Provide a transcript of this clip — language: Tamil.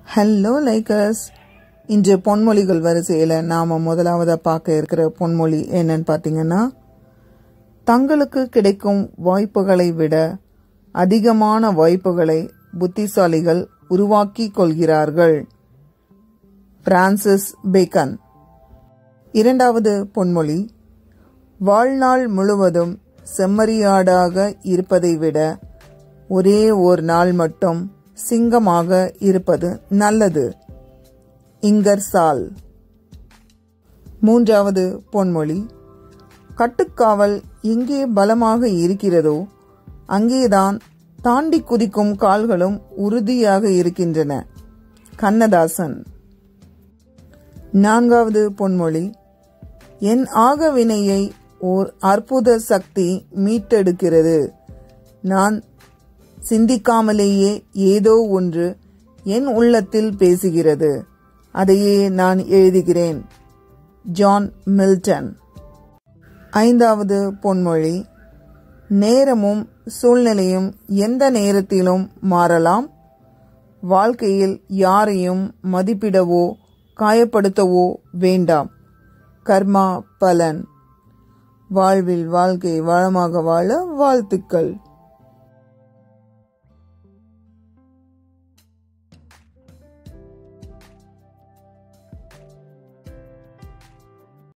ஹலோ லைக்கர்ஸ் இன்று பொன்மொழிகள் வரிசையில் நாம் முதலாவதாக பார்க்க இருக்கிற பொன்மொழி என்னன்னு பார்த்தீங்கன்னா தங்களுக்கு கிடைக்கும் வாய்ப்புகளை விட அதிகமான வாய்ப்புகளை புத்திசாலிகள் உருவாக்கி கொள்கிறார்கள் பிரான்சிஸ் பேக்கன் இரண்டாவது பொன்மொழி வாழ்நாள் முழுவதும் செம்மறியாடாக இருப்பதை விட ஒரே ஒரு நாள் மட்டும் சிங்கமாக இருப்பது நல்லது இங்கர்சால் மூன்றாவது பொன்மொழி கட்டுக்காவல் எங்கே பலமாக இருக்கிறதோ அங்கேதான் தாண்டி குதிக்கும் கால்களும் உறுதியாக இருக்கின்றன கண்ணதாசன் நான்காவது பொன்மொழி என் ஆகவினையை ஓர் அற்புத சக்தி மீட்டெடுக்கிறது நான் சிந்திக்காமலேயே ஏதோ ஒன்று என் உள்ளத்தில் பேசுகிறது அதையே நான் எழுதுகிறேன் ஜான் மில்டன் ஐந்தாவது பொன்மொழி நேரமும் சூழ்நிலையும் எந்த நேரத்திலும் மாறலாம் வாழ்க்கையில் யாரையும் மதிப்பிடவோ காயப்படுத்தவோ வேண்டாம் கர்மா பலன் வாழ்வில் வாழ்க்கை வளமாக வாழ வாழ்த்துக்கள்